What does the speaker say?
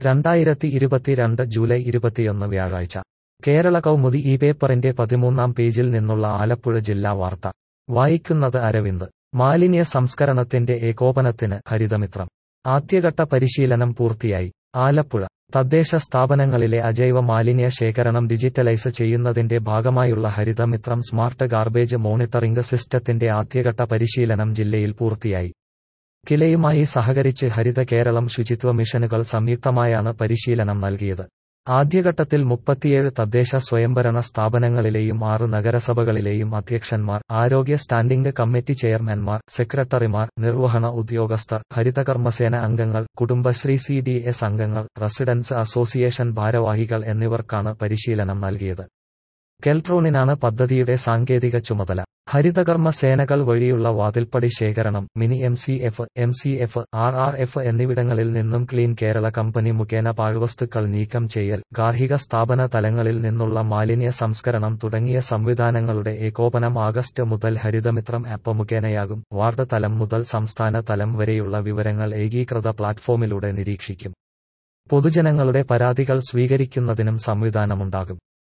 രണ്ടായിരത്തി ഇരുപത്തിരണ്ട് ജൂലൈ ഇരുപത്തിയൊന്ന് വ്യാഴാഴ്ച കേരള കൗമുദി ഈ പേപ്പറിന്റെ പതിമൂന്നാം പേജിൽ നിന്നുള്ള ആലപ്പുഴ ജില്ലാ വാർത്ത വായിക്കുന്നത് അരവിന്ദ് മാലിന്യ സംസ്കരണത്തിന്റെ ഏകോപനത്തിന് ഹരിതമിത്രം ആദ്യഘട്ട പരിശീലനം പൂർത്തിയായി ആലപ്പുഴ തദ്ദേശ സ്ഥാപനങ്ങളിലെ അജൈവ മാലിന്യ ശേഖരണം ഡിജിറ്റലൈസ് ചെയ്യുന്നതിന്റെ ഭാഗമായുള്ള ഹരിതമിത്രം സ്മാർട്ട് ഗാർബേജ് മോണിറ്ററിംഗ് സിസ്റ്റത്തിന്റെ ആദ്യഘട്ട പരിശീലനം ജില്ലയിൽ പൂർത്തിയായി കിലയുമായി സഹകരിച്ച് ഹരിത കേരളം ശുചിത്വ മിഷനുകൾ സംയുക്തമായാണ് പരിശീലനം നൽകിയത് ആദ്യഘട്ടത്തിൽ മുപ്പത്തിയേഴ് തദ്ദേശ സ്വയംഭരണ സ്ഥാപനങ്ങളിലെയും ആറ് നഗരസഭകളിലെയും അധ്യക്ഷന്മാർ ആരോഗ്യ സ്റ്റാൻഡിംഗ് കമ്മിറ്റി ചെയർമാൻമാർ സെക്രട്ടറിമാർ നിർവഹണ ഉദ്യോഗസ്ഥർ ഹരിതകർമ്മസേന അംഗങ്ങൾ കുടുംബശ്രീ സി ഡി എസ് അംഗങ്ങൾ റെസിഡൻസ് അസോസിയേഷൻ ഭാരവാഹികൾ എന്നിവർക്കാണ് പരിശീലനം നൽകിയത് കെൽട്രോണിനാണ് പദ്ധതിയുടെ സാങ്കേതിക ചുമതല ഹരിതകർമ്മ സേനകൾ വഴിയുള്ള വാതിൽപ്പടി ശേഖരണം mini M C F M C F R R F എന്നിവിടങ്ങളിൽ നിന്നും ക്ലീൻ കേരള കമ്പനി മുഖേന പാഴ്വസ്തുക്കൾ നീക്കം ചെയ്യൽ ഗാർഹിക സ്ഥാപന തലങ്ങളിൽ നിന്നുള്ള മാലിന്യ സംസ്കരണം തുടങ്ങിയ സംവിധാനങ്ങളുടെ ഏകോപനം ആഗസ്റ്റ് മുതൽ ഹരിതമിത്രം ആപ്പ് മുഖേനയാകും വാർഡ് തലം മുതൽ സംസ്ഥാന തലം വരെയുള്ള വിവരങ്ങൾ ഏകീകൃത പ്ലാറ്റ്ഫോമിലൂടെ നിരീക്ഷിക്കും പൊതുജനങ്ങളുടെ പരാതികൾ സ്വീകരിക്കുന്നതിനും സംവിധാനമുണ്ടാകും